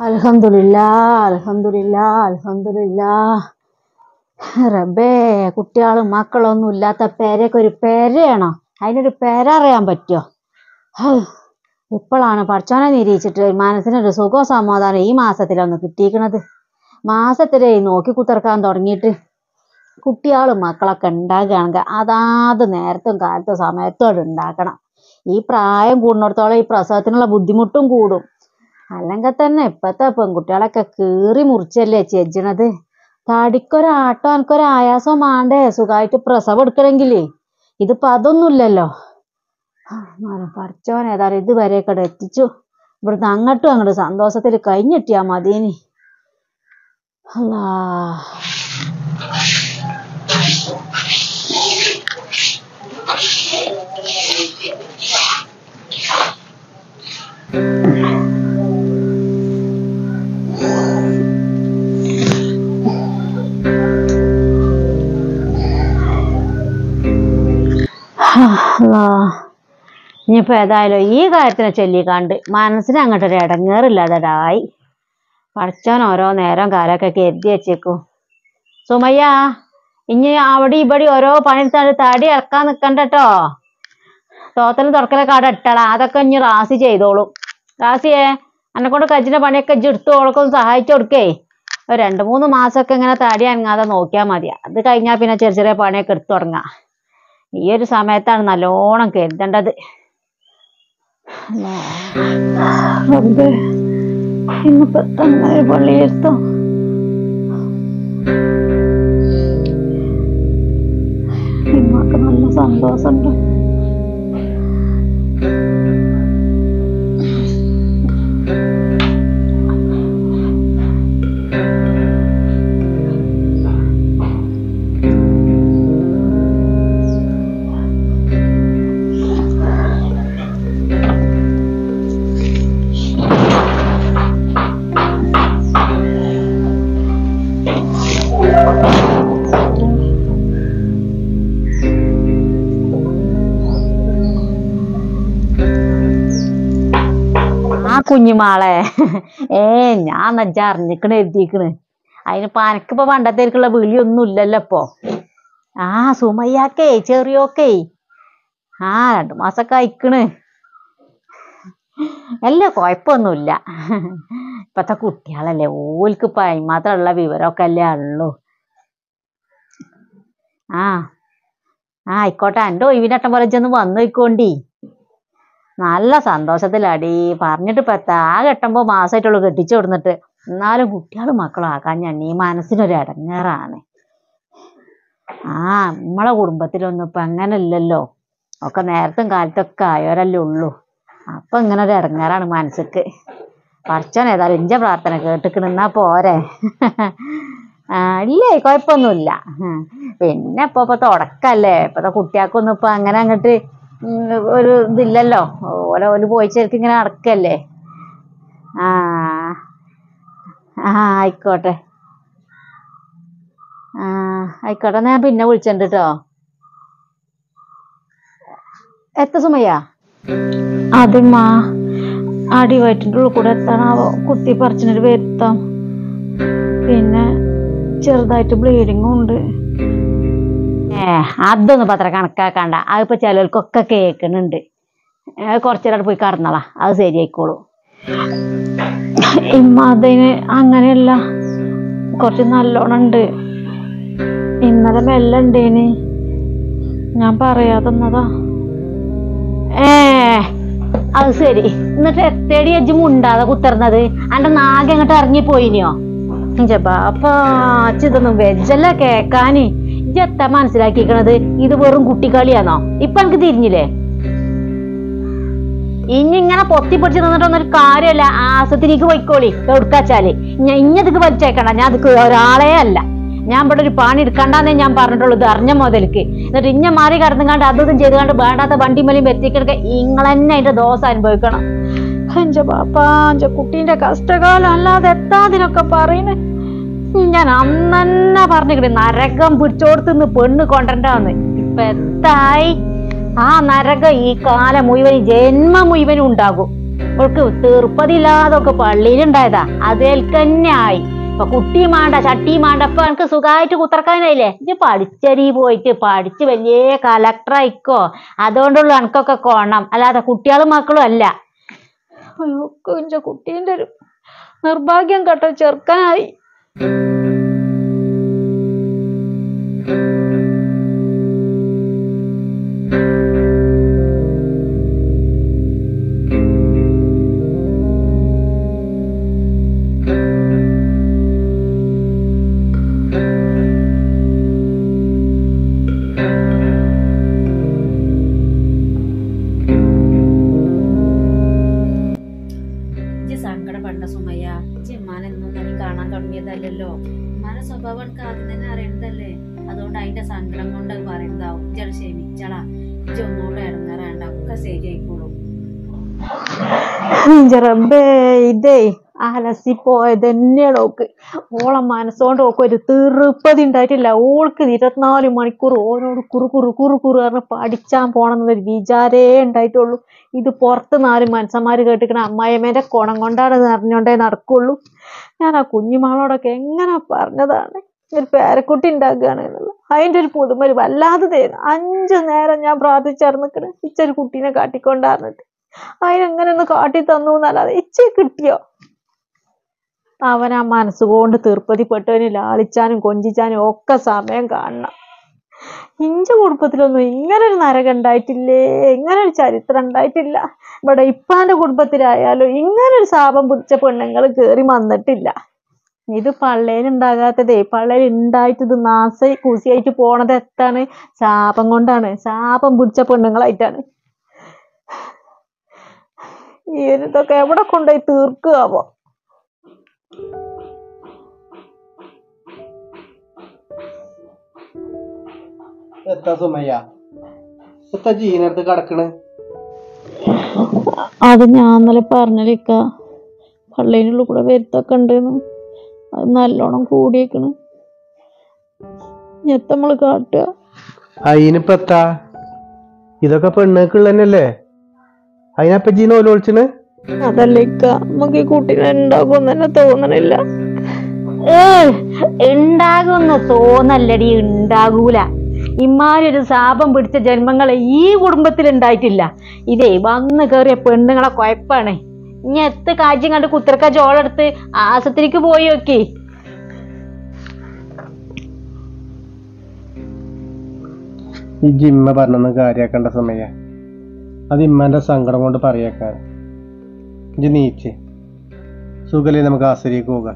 അൽഹംദുലില്ലാ അൽഹംദുലില്ലാ അൽഹംദുലില്ലാ റബ്ബേ കുട്ടികളും മക്കളൊന്നും ഇല്ലാത്ത പേരൊക്കെ ഒരു പേരയാണോ അതിനൊരു പേര അറിയാൻ പറ്റുമോ ഹൗ, ഇപ്പോഴാണ് പഠിച്ചോനെ നിരീക്ഷിച്ചിട്ട് മനസ്സിനൊരു സുഖവും സമാധാനം ഈ മാസത്തിലൊന്ന് കിട്ടിയിരിക്കണത് മാസത്തിലേ നോക്കി കുത്തിറക്കാൻ തുടങ്ങിയിട്ട് കുട്ടികളും മക്കളൊക്കെ ഉണ്ടാകുകയാണെങ്കിൽ അതാത് നേരത്തും കാലത്തും സമയത്തും അത് ഉണ്ടാക്കണം ഈ പ്രായം കൂടുന്നിടത്തോളം ഈ പ്രസവത്തിനുള്ള ബുദ്ധിമുട്ടും കൂടും അല്ലെങ്കിൽ തന്നെ ഇപ്പത്തെ പെൺകുട്ടികളൊക്കെ കീറി മുറിച്ചല്ലേ ചെജ്ജണത് തടിക്കൊരാട്ടോ എനിക്കൊരായാസം വേണ്ടേ സുഖമായിട്ട് പ്രസവം എടുക്കണമെങ്കിലേ ഇതിപ്പോ അതൊന്നുമില്ലല്ലോ പഠിച്ചോൻ ഏതായാലും ഇതുവരെയൊക്കെ ഇവിടെ എത്തിച്ചു ഇവിടുന്ന് അങ്ങോട്ടും അങ്ങോട്ട് സന്തോഷത്തിൽ കഴിഞ്ഞിട്ടിയാ മതിയേനി അല്ലാ അല്ലാ. ഇനിയിപ്പോ ഏതായാലും ഈ കാര്യത്തിനെ ചൊല്ലിക്കാണ്ട് മനസ്സിന് അങ്ങോട്ട് ഒരു ഇടങ്ങേറില്ലാതായി പഠിച്ചാൻ ഓരോ നേരം കാലമൊക്കെ കരുതി വെച്ചേക്കും സുമയ്യ ഇനി അവിടെ ഇവിടെ ഓരോ പണിയെടുത്താണ്ട് തടി ഇറക്കാൻ നിക്കണ്ടട്ടോ തോത്തലും തുറക്കലൊക്കെ അവിടെ ഇട്ടളാ അതൊക്കെ ഇനി റാസി ചെയ്തോളും റാസിയെ എന്നെ കൊണ്ട് കജിന്റെ പണിയൊക്കെ ഇജ്ജ് എടുത്തു ഓളൊക്കെ സഹായിച്ചു കൊടുക്കേ ഒരു രണ്ട് മൂന്ന് മാസമൊക്കെ ഇങ്ങനെ തടി അനങ്ങാതെ നോക്കിയാൽ മതി അത് കഴിഞ്ഞാൽ പിന്നെ ചെറിയ ചെറിയ പണിയൊക്കെ എടുത്തു തുടങ്ങാം ഈ ഒരു സമയത്താണ് നല്ലോണം കരുതേണ്ടത് റബ്ബേ, ഇന്നിപ്പോ തന്നെ ഒരു പള്ളിയെടുത്തോ ഇമ്മക്ക് നല്ല സന്തോഷമുണ്ട് ആ കുഞ്ഞുമാളെ ഏ ഞാൻ നജ്ജ അറിഞ്ഞിക്കണ് എഴുതിക്കണ് അതിനിപ്പോ അനക്കിപ്പോ പണ്ടത്തേക്കുള്ള വിളിയൊന്നും ഇല്ലല്ലോ ഇപ്പൊ ആ സുമയ്യാക്കേ ചെറിയോക്കേ ആ രണ്ടു മാസൊക്കെ അയക്കണ് അല്ല കുഴപ്പമൊന്നുമില്ല ഇപ്പത്തെ കുട്ടികളല്ലേ ഓൽക്ക് ഇപ്പൊ അതിമാത്രമുള്ള വിവരമൊക്കെ അല്ലേ ഉള്ളൂ ആ ആ ആയിക്കോട്ടെ എൻ്റെ ഒഴിവിനട്ടം പോലെ ചെന്ന് വന്നു പോയിക്കോണ്ടി നല്ല സന്തോഷത്തിലാടി പറഞ്ഞിട്ട് ഇപ്പൊ എത്താ ആ കെട്ടുമ്പോ മാസമായിട്ടുള്ളൂ കെട്ടിച്ചു കൊടുത്തിട്ട് എന്നാലും കുട്ടികളും മക്കളും ആക്കാൻ ഞാൻ ഈ മനസ്സിനൊരു ഇടങ്ങേറാണ് ആ നമ്മളെ കുടുംബത്തിലൊന്നും ഇപ്പൊ അങ്ങനെ ഇല്ലല്ലോ ഒക്കെ നേരത്തും കാലത്തൊക്കെ ആയവരല്ലേ ഉള്ളൂ അപ്പൊ ഇങ്ങനെ ഒരു ഇടങ്ങേറാണ് മനസ്സിക്ക് പറച്ചോൻ ഏതായാലും ഇഞ്ച പ്രാർത്ഥന കേട്ടിക്കണ് എന്നാ പോരെ ആ ഇല്ലേ കുഴപ്പമൊന്നുമില്ല ഉം. പിന്നെ ഇപ്പൊ ഇപ്പൊ തുടക്കല്ലേ ഇപ്പത്തെ കുട്ടികൾക്കൊന്നും ഇപ്പൊ അങ്ങനെ അങ്ങോട്ട് ഉം, ഒരു ഇതില്ലല്ലോ ഓല ഓല് പോയി ശരിക്കും ഇങ്ങനെ നടക്കല്ലേ ആ ആ ആയിക്കോട്ടെ ആ ആയിക്കോട്ടെ എന്നാ ഞാൻ പിന്നെ വിളിച്ചിട്ടുണ്ട് കേട്ടോ എത്ത സുമയ്യ അതിമ്മാ അടി വയറ്റിൻ്റെ ഉള്ളിൽ കൂടെ എത്താനാവോ കുത്തി പറിച്ചിനൊരു വരുത്താം പിന്നെ ചെറുതായിട്ട് ബ്ലീഡിങ്ങും ഉണ്ട് ഏ അതൊന്നും പത്ര കണക്കാക്കണ്ട അതിപ്പോ ചിലർക്കൊക്കെ കേൾക്കുന്നുണ്ട് കുറച്ചേരം പോയി കടന്നളാ അത് ശരിയായിക്കോളൂ ഇമ്മ അതിന് അങ്ങനെയല്ല കുറച്ച് നല്ലോണം ഉണ്ട് ഇന്നലെ മെല്ലെ ഉണ്ടേന് ഞാൻ പറയാതെന്നതാ ഏ അത് ശരി എന്നിട്ട് എത്തേടി അജ്ജ് മുണ്ടാതെ കുത്തിർന്നത് അന്റെ നാഗ അങ്ങോട്ട് ഇറങ്ങിപ്പോയിനിയോ ബാപ്പാ ഇതൊന്നും വെജല്ല കേക്കാന് ഇജ്ജ് എത്താ മനസ്സിലാക്കിക്കണത് ഇത് വെറും കുട്ടിക്കളിയാണോ ഇപ്പൊ എനിക്ക് തിരിഞ്ഞില്ലേ ഇനി ഇങ്ങനെ പൊത്തി പിടിച്ച് നിന്നിട്ടൊന്നും ഒരു കാര്യമല്ല ആസത്തിലേക്ക് പോയിക്കോളി എവിടുക്കാച്ചാല് ഞാൻ ഇഞ്ഞതിക്ക് വലിച്ചേക്കണ്ട ഞാൻ അതിക്ക് ഒരാളെ അല്ല ഞാൻ ഇവിടെ ഒരു പണി എടുക്കണ്ടെന്നേ ഞാൻ പറഞ്ഞിട്ടുള്ളൂ ഇത് അറിഞ്ഞ മുതൽക്ക് എന്നിട്ട് ഇഞ്ഞ മാറി കടന്നുകാണ്ട് അതും ചെയ്ത് കണ്ട് വേണ്ടാത്ത വണ്ടിമേലും എത്തിക്കിടക്കെ ഇങ്ങളെന്നെ അതിന്റെ ദോഷം അനുഭവിക്കണം എന്റെ ബാപ്പാ എന്റെ കുട്ടീന്റെ കഷ്ടകാലം അല്ലാതെ എത്താതിനൊക്കെ പറയുന്നേ ഞാൻ അന്നെ പറഞ്ഞിക്കണേ നരകം പിടിച്ചോടത്തുനിന്ന് പെണ്ണ് കൊണ്ടണ്ടാന്ന് ഇപ്പൊ എത്തായി ആ നരകം ഈ കാലം മുഴുവൻ ഈ ജന്മം മുഴുവനും ഉണ്ടാകും അവൾക്ക് തീർപ്പതില്ലാതൊക്കെ പള്ളിയിലുണ്ടായതാ അതേൽക്ക് തന്നെ ആയി ഇപ്പൊ കുട്ടിയും മാണ്ട ചട്ടിയും മാണ്ട ഇപ്പൊ എനിക്ക് സുഖമായിട്ട് കുത്തർക്കാനായില്ലേ ഇത് പഠിച്ചടി പോയിട്ട് പഠിച്ച് വലിയ കളക്ടർ ആയിക്കോ അതുകൊണ്ടുള്ള എനിക്കൊക്കെ കോണം അല്ലാതെ കുട്ടികളും മക്കളും അല്ല അയ്യോ എന്റെ കുട്ടീന്റെ ഒരു നിർഭാഗ്യം കേട്ടോ ചെറുക്കനായി ഇജ്ജ് സങ്കടപ്പെടണ്ട സുമയ്യ ഇജ്ജ് ഇമ്മാനെ എന്നും തന്നെ കാണാൻ തുടങ്ങിയതല്ലല്ലോ ഇമ്മാനെ സ്വഭാവം എനിക്ക് ആദ്യം തന്നെ അറിയണതല്ലേ അതുകൊണ്ട് അതിന്റെ സങ്കടം കൊണ്ട് അത് പറയുന്നതാവും ഇജ്ജത് ക്ഷമിച്ചളാ ഇജ്ജ് ഒന്നുകൂടെ ഇടങ്ങാറാണ്ട ഒക്കെ ശരിയായിക്കോളും ഇഞ്ച റബ്ബേ ഇതേ അലസി പോയത് തന്നെയാണ് ഓക്ക് ഓളെ മനസ്സോണ്ട് ഓക്ക് ഒരു തീർപ്പതി ഉണ്ടായിട്ടില്ല ഓൾക്ക് ഇരുപത്തിനാല് മണിക്കൂർ ഓരോട് കുറു കുറു കുറു കുറു പറഞ്ഞ് പഠിച്ചാൻ പോണം എന്നൊരു വിചാരേ ഉണ്ടായിട്ടുള്ളൂ ഇത് പുറത്ത് നാല് മനുഷ്യന്മാര് കേട്ടിക്കണ അമ്മായിമ്മേന്റെ കുണം കൊണ്ടാണ് അറിഞ്ഞോണ്ടേ നടക്കുള്ളൂ ഞാൻ ആ കുഞ്ഞുമാളോടൊക്കെ എങ്ങനെ പറഞ്ഞതാണ് ഒരു പേരക്കുട്ടി ഉണ്ടാക്കുകയാണ് എന്നുള്ളത് അതിന്റെ ഒരു പുതുമൊരു വല്ലാതെ തരുന്നു അഞ്ചു നേരം ഞാൻ പ്രാർത്ഥിച്ചറിഞ്ഞിക്കണ് ഇച്ചൊരു കുട്ടീനെ കാട്ടിക്കൊണ്ടാർന്നിട്ട് അതിനെങ്ങനെ ഒന്ന് കാട്ടി തന്നു എന്നല്ലാതെ ഇച്ചി കിട്ടിയോ അവൻ ആ മനസ്സുകൊണ്ട് തീർപ്പതിപ്പെട്ടവന് ലാളിച്ചാനും കൊഞ്ചിച്ചാനും ഒക്കെ സമയം കാണണം ഇഞ്ച കുടുംബത്തിലൊന്നും ഇങ്ങനെ ഒരു നരകം ഉണ്ടായിട്ടില്ലേ ഇങ്ങനെ ഒരു ചരിത്രം ഉണ്ടായിട്ടില്ല ഇവിടെ ഇപ്പാന്റെ കുടുംബത്തിലായാലും ഇങ്ങനെ ഒരു ശാപം പിടിച്ച പെണ്ണുങ്ങൾ കേറി വന്നിട്ടില്ല ഇത് പള്ളയിൽ ഉണ്ടാകാത്തതേ പള്ളയിൽ ഉണ്ടായിട്ട് ഇത് നാസ കൂസിയായിട്ട് പോണത് എത്താണ് ശാപം കൊണ്ടാണ് ശാപം പിടിച്ച പെണ്ണുങ്ങളായിട്ടാണ് ഈ ഒരു ഇതൊക്കെ എവിടെ കൊണ്ടുപോയി തീർക്കുകയാവോ എത്താ സുമയ്യ എത്താ ജീനടുത്ത് കിടക്കണ് അത് ഞാൻ ഇന്നലെ പറഞ്ഞിരിക്ക പള്ളീനുള്ളിൽ കൂടെ വരുത്തൊക്കെ ഉണ്ടെന്ന് അത് നല്ലോണം കൂടിയേക്കണ് എത്ത നമ്മള് കാട്ടുക അയിനിപ്പ എത്താ ഇതൊക്കെ പെണ്ണുക്കുള്ള തന്നെയല്ലേ അതിനപ്പ ജീന ഓല ഒളിച്ചിന് അതല്ല ഇക്ക നമുക്ക് ഈ കുട്ടീനെ ഉണ്ടാകുമെന്ന് തന്നെ തോന്നണില്ല ഏ ഉണ്ടാകുമെന്ന് തോന്നല്ലടി ഉണ്ടാകൂല ഇമാരൊരു ശാപം പിടിച്ച ജന്മങ്ങളെ ഈ കുടുംബത്തിൽ ഉണ്ടായിട്ടില്ല ഇതേ വന്ന് കയറിയ പെണ്ണുങ്ങളെ കുഴപ്പാണ് ഇനി എത്ത് കാര്യം കണ്ട് കുത്തിരക്ക ചോളെടുത്ത് ആസത്തിലേക്ക് പോയി നോക്കി ഈ ജിമ്മ പറഞ്ഞൊന്നും കാര്യാക്കേണ്ട സമയ അത് ഇമ്മന്റെ സങ്കടം കൊണ്ട് പറയേക്കാൻ ഇജ്ജ് നീച്ച് സുഖലേ നമുക്ക് ആശ്രയിക്ക് പോകാം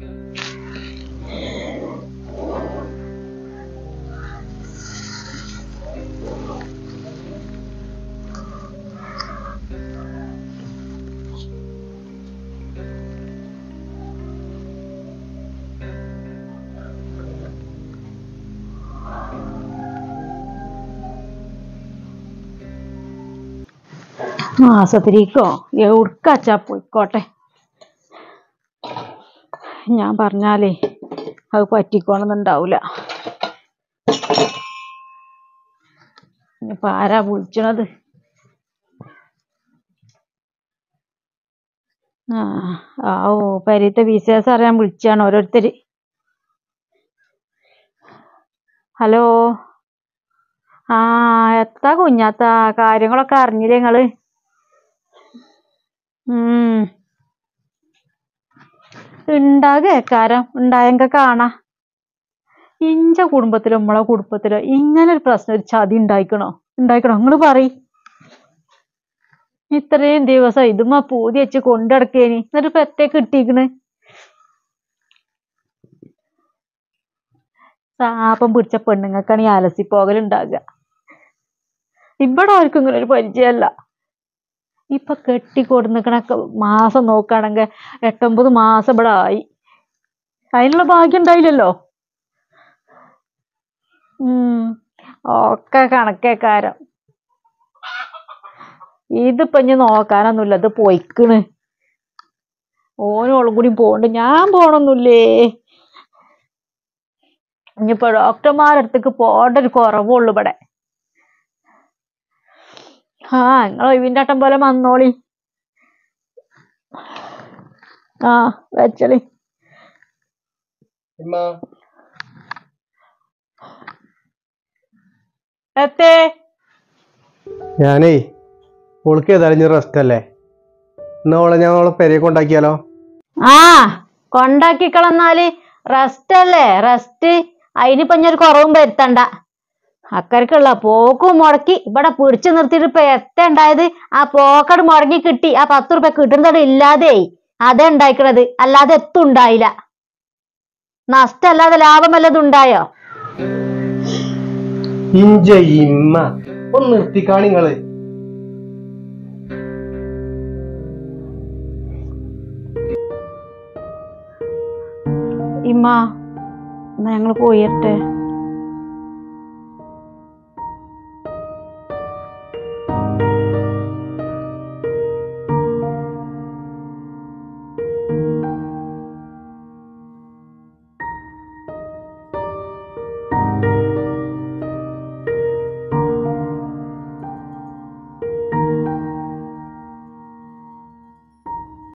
ആസത്തിരിക്കോ എവിടുക്കച്ചാ പോയിക്കോട്ടെ ഞാൻ പറഞ്ഞാലേ അത് പറ്റിക്കോണമെന്നുണ്ടാവൂല ഇനിയിപ്പൊ ആരാ വിളിച്ചണത് ആ ആ ഓ പരീത്തെ വിശേഷം അറിയാൻ വിളിച്ചാണ് ഓരോരുത്തര് ഹലോ ആ എത്താ കുഞ്ഞാത്ത കാര്യങ്ങളൊക്കെ അറിഞ്ഞില്ലേ നിങ്ങള് ഉം ഉണ്ടാകേക്കാരം ഉണ്ടായെങ്ക കാണാ ഇഞ്ച കുടുംബത്തിലോ നമ്മളെ കുടുംബത്തിലോ ഇങ്ങനെ ഒരു പ്രശ്നം ഒരു ചതി ഉണ്ടായിക്കണോ ഉണ്ടായിക്കണോ നിങ്ങള് പറയ് ഇത്രയും ദിവസം ഇതുമ്മ പൂതി വെച്ച് കൊണ്ടടക്കേനി എന്നിട്ട് ഇപ്പൊ എത്തേ കിട്ടിക്കണ് സാപം പിടിച്ച പെണ്ണുങ്ങൾക്കാണ് ഈ അലസിപ്പോകലുണ്ടാകുക ഇവിടെ ആർക്കും ഇങ്ങനെ ഒരു പരിചയമല്ല ഇപ്പൊ കെട്ടിക്കൊടുന്നിക്കണ മാസം നോക്കുകയാണെങ്കിൽ എട്ടൊമ്പത് മാസം ഇവിടെ ആയി അതിനുള്ള ഭാഗ്യം ഉണ്ടായില്ലല്ലോ ഉം ഒക്കെ കണക്കേക്കാരം ഇതിപ്പൊ ഇനി നോക്കാനൊന്നുമില്ല ഇത് പൊയ്ക്കണ് ഓനോളും കൂടി പോണ്ട് ഞാൻ പോണൊന്നുമില്ലേ ഇനിയിപ്പോ ഡോക്ടർമാരുടെ അടുത്തേക്ക് പോകേണ്ട ഒരു കുറവുള്ളൂ ഇവിടെ ആ നിങ്ങൾ ഒഴിവിൻ്റെ അട്ടം പോലെ വന്നോളി ആ വെച്ചളി ഇമ്മ എത്തേ ഞാനേ ഓൾക്ക് ഏതായാലും റെസ്റ്റ് അല്ലേ എന്നാ ഓളെ ഞാൻ ഓളെ പെരയെ കൊണ്ടാക്കിയാലോ ആ കൊണ്ടാക്കിക്കളന്നാല് റെസ്റ്റ് അല്ലേ റെസ്റ്റ് അതിനിപ്പൊ ഞാൻ ഒരു കുറവും വരുത്തണ്ട അക്കരക്കുള്ള പോക്കും മുടക്കി ഇവിടെ പിടിച്ചു നിർത്തിയിട്ട് ഇപ്പൊ എത്ത ഉണ്ടായത് ആ പോക്കട് മുടങ്ങി കിട്ടി ആ പത്ത് റുപ്യ കിട്ടുന്നത് ഇല്ലാതെ അതേ ഉണ്ടായിക്കണത് അല്ലാതെ എത്തും ഉണ്ടായില്ല നഷ്ടല്ലാതെ ലാഭം വല്ലതും ഉണ്ടായോ ഇഞ്ച ഇമ്മ ഒന്ന് നിർത്തിക്കാണി നിങ്ങള് ഇമ്മ എന്നാ ഞങ്ങള് പോയിരട്ടെ